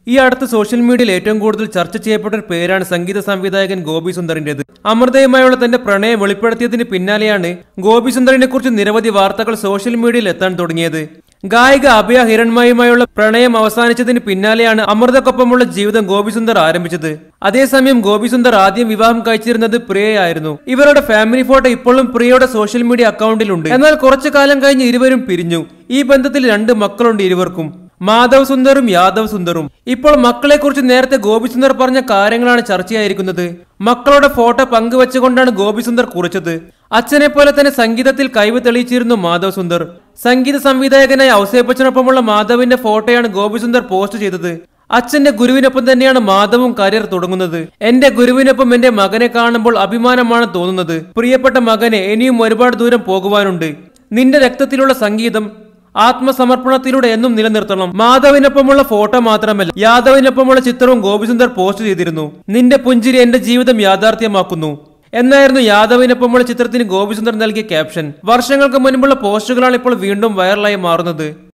ഈ അടുത്ത സോഷ്യൽ മീഡിയയിൽ ഏറ്റവും കൂടുതൽ ചർച്ച ചെയ്യപ്പെട്ട ഒരു പേരാണ് സംഗീത സംവിധായകൻ ഗോപി സുന്ദറിന്റേത് അമൃതയുമായുള്ള തന്റെ പ്രണയം വെളിപ്പെടുത്തിയതിന് പിന്നാലെയാണ് ഗോപി സുന്ദറിനെ കുറിച്ച് നിരവധി വാർത്തകൾ സോഷ്യൽ മീഡിയയിൽ എത്താൻ തുടങ്ങിയത് ഗായിക അഭയ ഹിരൺമയുമായുള്ള പ്രണയം അവസാനിച്ചതിന് പിന്നാലെയാണ് അമൃതക്കൊപ്പമുള്ള ജീവിതം ഗോപിസുന്ദർ ആരംഭിച്ചത് അതേസമയം ഗോപിസുന്ദർ ആദ്യം വിവാഹം കഴിച്ചിരുന്നത് പ്രിയയായിരുന്നു ഇവരുടെ ഫാമിലി ഫോട്ടോ ഇപ്പോഴും പ്രിയയുടെ സോഷ്യൽ മീഡിയ അക്കൗണ്ടിലുണ്ട് എന്നാൽ കുറച്ചു കാലം കഴിഞ്ഞ് ഇരുവരും പിരിഞ്ഞു ഈ ബന്ധത്തിൽ രണ്ട് മക്കളുണ്ട് ഇരുവർക്കും മാധവ് സുന്ദറും യാദവ് സുന്ദറും ഇപ്പോൾ മക്കളെ കുറിച്ച് നേരത്തെ ഗോപിസുന്ദർ പറഞ്ഞ കാര്യങ്ങളാണ് ചർച്ചയായിരിക്കുന്നത് മക്കളുടെ ഫോട്ടോ പങ്കുവെച്ചുകൊണ്ടാണ് ഗോപിസുന്ദർ കുറിച്ചത് അച്ഛനെ പോലെ തന്നെ സംഗീതത്തിൽ കഴിവ് തെളിയിച്ചിരുന്നു മാധവ് സുന്ദർ സംഗീത സംവിധായകനായ ഔസേപ്പച്ചനൊപ്പമുള്ള മാധവിന്റെ ഫോട്ടോയാണ് ഗോപിസുന്ദർ പോസ്റ്റ് ചെയ്തത് അച്ഛന്റെ ഗുരുവിനൊപ്പം തന്നെയാണ് മാധവും കരിയർ തുടങ്ങുന്നത് എന്റെ ഗുരുവിനൊപ്പം എന്റെ മകനെ കാണുമ്പോൾ അഭിമാനമാണ് തോന്നുന്നത് പ്രിയപ്പെട്ട മകനെ ഇനിയും ഒരുപാട് ദൂരം പോകുവാനുണ്ട് നിന്റെ രക്തത്തിലുള്ള സംഗീതം ആത്മസമർപ്പണത്തിലൂടെ എന്നും നിലനിർത്തണം മാധവിനൊപ്പമുള്ള ഫോട്ടോ മാത്രമല്ല യാദവിനൊപ്പമുള്ള ചിത്രവും ഗോപിസുന്ദർ പോസ്റ്റ് ചെയ്തിരുന്നു നിന്റെ പുഞ്ചിരി എന്റെ ജീവിതം യാഥാർത്ഥ്യമാക്കുന്നു എന്നായിരുന്നു യാദവിനൊപ്പമുള്ള ചിത്രത്തിന് ഗോപിസുന്ദർ നൽകിയ ക്യാപ്ഷൻ വർഷങ്ങൾക്ക് മുൻപുള്ള പോസ്റ്റുകളാണ് ഇപ്പോൾ വീണ്ടും വൈറലായി മാറുന്നത്